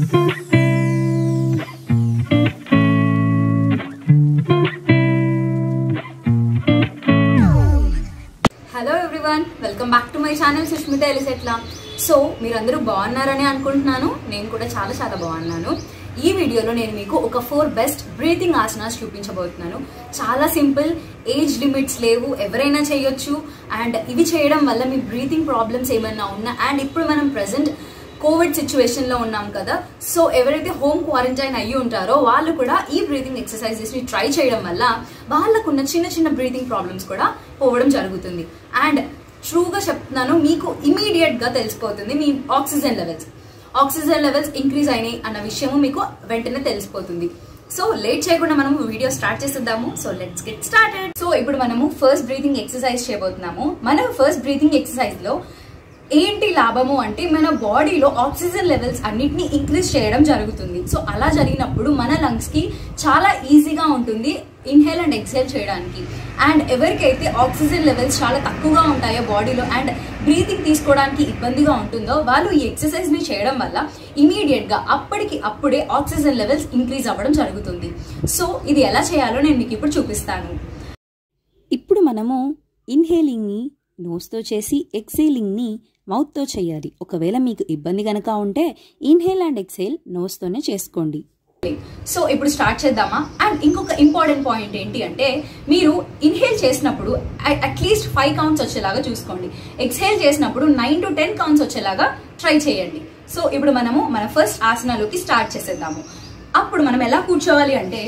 hello everyone welcome back to my channel Sushmita Elisetla so మీరందరూ బాగున్నారని అనుకుంటున్నాను నేను కూడా చాలా చాలా బాగున్నాను ఈ వీడియోలో నేను మీకు ఒక ఫోర్ బెస్ట్ బ్రీతింగ్ ఆసనాస్ చూపించబోతున్నాను చాలా సింపుల్ ఏజ్ లిమిట్స్ లేవు ఎవరైనా చేయొచ్చు అండ్ ఇవి చేయడం వల్ల మీ బ్రీతింగ్ ప్రాబ్లమ్స్ ఏమైనా ఉన్నా అండ్ ఇప్పుడు మనం ప్రజెంట్ కోవిడ్ సిచ్యువేషన్ లో ఉన్నాం కదా సో ఎవరైతే హోమ్ క్వారంటైన్ అయ్యి ఉంటారో వాళ్ళు కూడా ఈ బ్రీతింగ్ ఎక్సర్సైజెస్ ని ట్రై చేయడం వల్ల వాళ్ళకున్న చిన్న చిన్న బ్రీతింగ్ ప్రాబ్లమ్స్ కూడా పోవడం జరుగుతుంది అండ్ ట్రూగా చెప్తున్నాను మీకు ఇమీడియట్ గా తెలిసిపోతుంది మీ oxygen levels oxygen levels increase అయినాయి అన్న విషయము మీకు వెంటనే తెలిసిపోతుంది సో లేట్ చేయకుండా మనం వీడియో స్టార్ట్ చేసేద్దాము so let's get started so ఇప్పుడు మనము ఫస్ట్ బ్రీతింగ్ ఎక్సర్సైజ్ చేయబోతున్నాము మనం ఫస్ట్ బ్రీతింగ్ ఎక్సర్సైజ్ లో ఏంటి లాభము అంటే మన బాడీలో ఆక్సిజన్ లెవెల్స్ అన్నిటిని ఇంక్రీజ్ చేయడం జరుగుతుంది సో అలా జరిగినప్పుడు మన లంగ్స్ కి చాలా ఈజీగా ఉంటుంది ఇన్హేల్ అండ్ ఎక్సేల్ చేయడానికి అండ్ ఎవరికైతే ఆక్సిజన్ లెవెల్స్ చాలా తక్కువగా ఉంటాయో బాడీలో అండ్ బ్రీతింగ్ తీసుకోవడానికి ఇబ్బందిగా ఉంటుందో వాళ్ళు ఈ ఎక్సర్సైజ్ ని చేయడం వల్ల ఇమీడియట్ గా అప్పటికి అప్పుడే ఆక్సిజన్ లెవెల్స్ ఇంక్రీజ్ అవ్వడం జరుగుతుంది సో ఇది ఎలా చేయాలో నేను మీకు ఇప్పుడు చూపిస్తాను ఇప్పుడు మనము ఇన్హేలింగ్ని నోస్తో చేసి ఎక్సేలింగ్ని మౌత్తో చేయాలి ఒకవేళ మీకు ఇబ్బంది కనుక ఉంటే ఇన్హేల్ అండ్ ఎక్సేల్ నోస్తోనే చేసుకోండి సో ఇప్పుడు స్టార్ట్ చేద్దామా అండ్ ఇంకొక ఇంపార్టెంట్ పాయింట్ ఏంటి అంటే మీరు ఇన్హేల్ చేసినప్పుడు అట్లీస్ట్ ఫైవ్ కౌంట్స్ వచ్చేలాగా చూసుకోండి ఎక్స్హేల్ చేసినప్పుడు నైన్ టు టెన్ కౌంట్స్ వచ్చేలాగా ట్రై చేయండి సో ఇప్పుడు మనము మన ఫస్ట్ ఆసనాలోకి స్టార్ట్ చేసేద్దాము అప్పుడు మనం ఎలా కూర్చోవాలి అంటే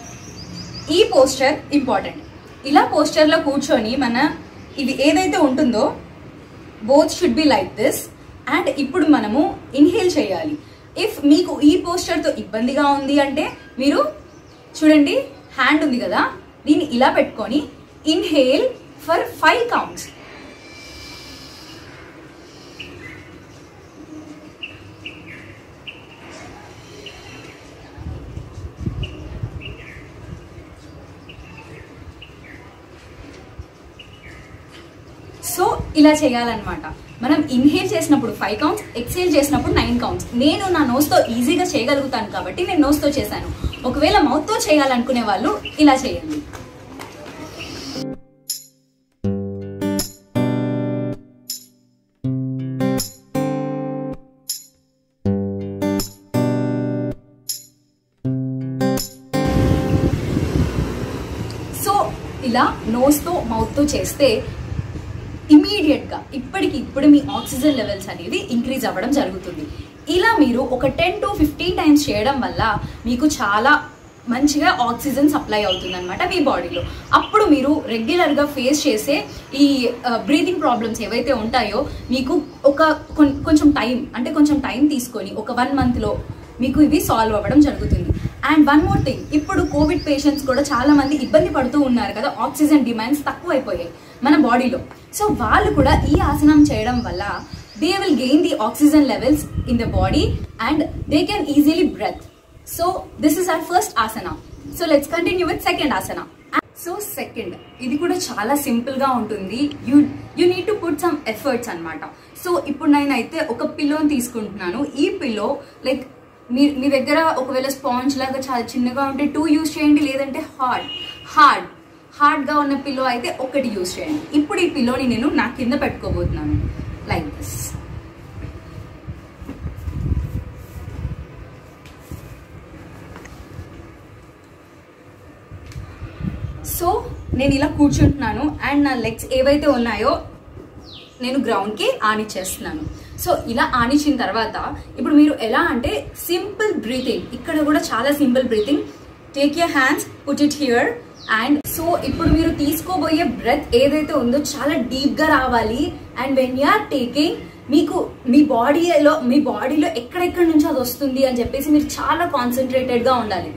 ఈ పోస్చర్ ఇంపార్టెంట్ ఇలా పోస్చర్లో కూర్చొని మన ఇది ఏదైతే ఉంటుందో both should be like this and ఇప్పుడు మనము ఇన్హేల్ చేయాలి ఇఫ్ మీకు ఈ పోస్చర్తో ఇబ్బందిగా ఉంది అంటే మీరు చూడండి హ్యాండ్ ఉంది కదా దీన్ని ఇలా పెట్టుకొని inhale for five counts so ఇలా చేయాలన్నమాట మనం ఇన్హేల్ చేసినప్పుడు ఫైవ్ కౌంట్స్ ఎక్సేల్ చేసినప్పుడు నైన్ కౌంట్స్ నేను నా నోస్తో ఈజీగా చేయగలుగుతాను కాబట్టి నేను నోస్తో చేశాను ఒకవేళ మౌత్తో చేయాలనుకునే వాళ్ళు ఇలా చేయండి సో ఇలా నోస్తో మౌత్తో చేస్తే ఇమీడియట్ గా ఇప్పటికి ఇప్పుడు మీ ఆక్సిజన్ లెవెల్స్ అనేది ఇంక్రీజ్ అవ్వడం జరుగుతుంది ఇలా మీరు ఒక టెన్ టు ఫిఫ్టీన్ టైమ్స్ చేయడం వల్ల మీకు చాలా మంచిగా ఆక్సిజన్ సప్లై అవుతుంది అనమాట మీ బాడీలో అప్పుడు మీరు రెగ్యులర్గా ఫేస్ చేసే ఈ బ్రీతింగ్ ప్రాబ్లమ్స్ ఏవైతే ఉంటాయో మీకు ఒక కొన్- కొంచెం టైం అంటే కొంచెం టైం తీసుకొని ఒక వన్ మంత్లో మీకు ఇవి సాల్వ్ అవ్వడం జరుగుతుంది అండ్ వన్ మోర్ థింగ్ ఇప్పుడు కోవిడ్ పేషెంట్స్ కూడా చాలా మంది ఇబ్బంది పడుతూ ఉన్నారు కదా ఆక్సిజన్ డిమాండ్స్ తక్కువ అయిపోయాయి మన బాడీలో సో వాళ్ళు కూడా ఈ ఆసనం చేయడం వల్ల they will gain the oxygen levels in the body and they can easily breathe so this is our first asana so let's continue with second asana so second ఇది కూడా చాలా సింపుల్ గా ఉంటుంది you you need to put some efforts అన్నమాట so ఇప్పుడు నేనైతే ఒక పిల్లోని తీసుకుంటున్నాను ఈ పిల్లో లైక్ మీ మీ దగ్గర ఒకవేళ స్పాంజ్ లాగా చాలా చిన్నగా ఉంటే టూ యూస్ చేయండి లేదంటే హార్డ్ హార్డ్ హార్డ్గా ఉన్న పిల్లో అయితే ఒకటి యూస్ చేయండి ఇప్పుడు ఈ పిల్లోని నేను నా కింద పెట్టుకోబోతున్నాను లైక్ దిస్ సో నేను ఇలా కూర్చుంటున్నాను అండ్ నా లెగ్స్ ఏవైతే ఉన్నాయో నేను గ్రౌండ్కి ఆనిచ్చేస్తున్నాను సో ఇలా ఆనిచ్చిన తర్వాత ఇప్పుడు మీరు ఎలా అంటే సింపుల్ బ్రీతింగ్ ఇక్కడ కూడా చాలా simple breathing take your hands put it here and so ఇప్పుడు మీరు తీసుకోబోయే బ్రెత్ ఏదైతే ఉందో చాలా డీప్ గా రావాలి and when you are taking మీకు మీ బాడీలో మీ బాడీలో ఎక్కడెక్కడి నుంచి అది వస్తుంది అని చెప్పేసి మీరు చాలా కాన్సన్ట్రేటెడ్ గా ఉండాలి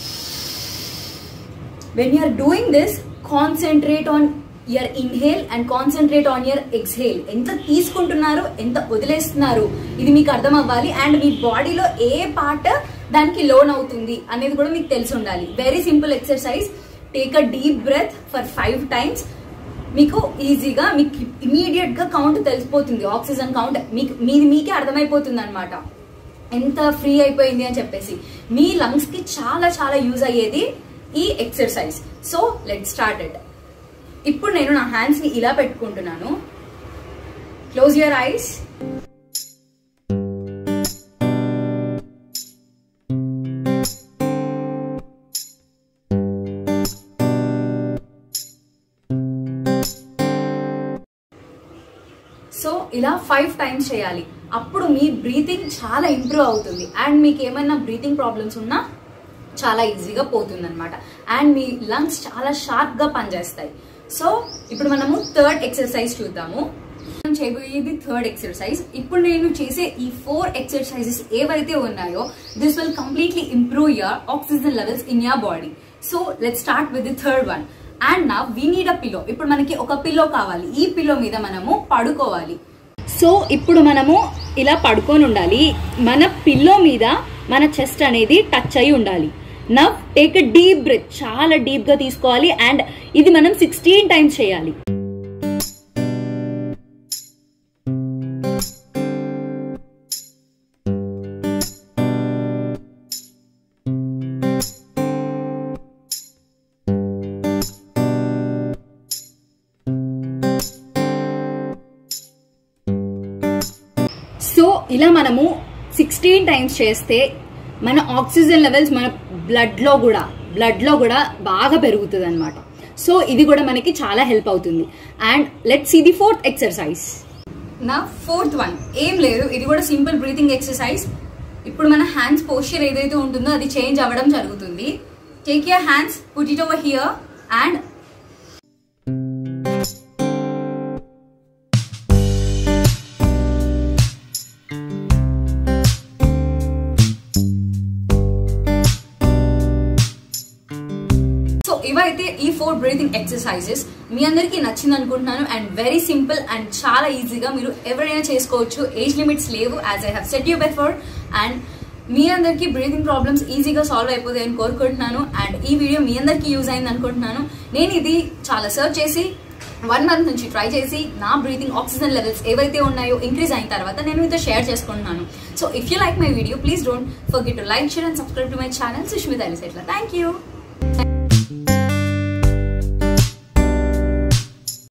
when you are doing this concentrate on your inhale and concentrate on your exhale ఎంత తీసుకుంటున్నారు ఎంత వదిలేస్తున్నారు ఇది మీకు అర్థం అవ్వాలి అండ్ మీ బాడీలో ఏ పార్ట్ దానికి లోన్ అవుతుంది అనేది కూడా మీకు తెలిసి ఉండాలి very simple exercise take a deep breath for five times మీకు ఈజీగా మీకు ఇమీడియట్ గా కౌంట్ తెలిసిపోతుంది ఆక్సిజన్ కౌంట్ మీకు మీది మీకే అర్థమైపోతుంది అనమాట ఎంత ఫ్రీ అయిపోయింది అని చెప్పేసి మీ లంగ్స్ కి చాలా చాలా యూజ్ అయ్యేది ఈ exercise so let start it ఇప్పుడు నేను నా హ్యాండ్స్ ని ఇలా పెట్టుకుంటున్నాను క్లోజ్ యువర్ ఐస్ సో ఇలా ఫైవ్ టైమ్స్ చేయాలి అప్పుడు మీ బ్రీతింగ్ చాలా ఇంప్రూవ్ అవుతుంది అండ్ మీకు ఏమైనా బ్రీతింగ్ ప్రాబ్లమ్స్ ఉన్నా చాలా ఈజీగా పోతుంది అనమాట అండ్ మీ లంగ్స్ చాలా షార్ప్ గా పనిచేస్తాయి సో ఇప్పుడు మనము థర్డ్ ఎక్సర్సైజ్ చూద్దాము మనం చేయబోయేది థర్డ్ ఎక్సర్సైజ్ ఇప్పుడు నేను చేసే ఈ ఫోర్ ఎక్సర్సైజెస్ ఏవైతే ఉన్నాయో this will completely improve your oxygen levels in your body so let start with the third one and నా వీ నీడ్ అ పిల్లో ఇప్పుడు మనకి ఒక పిల్లో కావాలి ఈ పిల్లో మీద మనము పడుకోవాలి సో ఇప్పుడు మనము ఇలా పడుకొని ఉండాలి మన పిల్లో మీద మన చెస్ట్ అనేది టచ్ అయి ఉండాలి now take a deep breath చాలా డీప్ గా తీసుకోవాలి అండ్ ఇది మనం సిక్స్టీన్ టైమ్స్ చేయాలి సో ఇలా మనము సిక్స్టీన్ టైమ్స్ చేస్తే మన ఆక్సిజన్ లెవెల్స్ మన బ్లడ్ లో కూడా బ్లడ్ లో కూడా బాగా పెరుగుతుంది అనమాట సో ఇది కూడా మనకి చాలా హెల్ప్ అవుతుంది and let see the fourth exercise నా ఫోర్త్ వన్ ఏం లేదు ఇది కూడా సింపుల్ బ్రీతింగ్ ఎక్సర్సైజ్ ఇప్పుడు మన హ్యాండ్స్ పోస్చర్ ఏదైతే ఉంటుందో అది చేంజ్ అవ్వడం జరుగుతుంది take your hands put it over here and so ఇవైతే ఈ ఫోర్ బ్రీతింగ్ ఎక్సర్సైజెస్ మీ అందరికీ నచ్చింది అనుకుంటున్నాను అండ్ వెరీ సింపుల్ అండ్ చాలా ఈజీగా మీరు ఎవరైనా చేసుకోవచ్చు ఏజ్ లిమిట్స్ లేవు as I have set you before and మీ అందరికీ బ్రీతింగ్ ప్రాబ్లమ్స్ ఈజీగా సాల్వ్ అయిపోతాయి అని కోరుకుంటున్నాను అండ్ ఈ వీడియో మీ అందరికీ యూజ్ అయింది అనుకుంటున్నాను నేను ఇది చాలా సర్చ్ చేసి వన్ మంత్ నుంచి ట్రై చేసి నా బ్రీతింగ్ ఆక్సిజన్ లెవెల్స్ ఏవైతే ఉన్నాయో ఇంక్రీజ్ అయిన తర్వాత నేను మీతో షేర్ చేసుకుంటున్నాను so if you like my video please don't forget to like share and subscribe to my channel Sushmita Alisetla thank you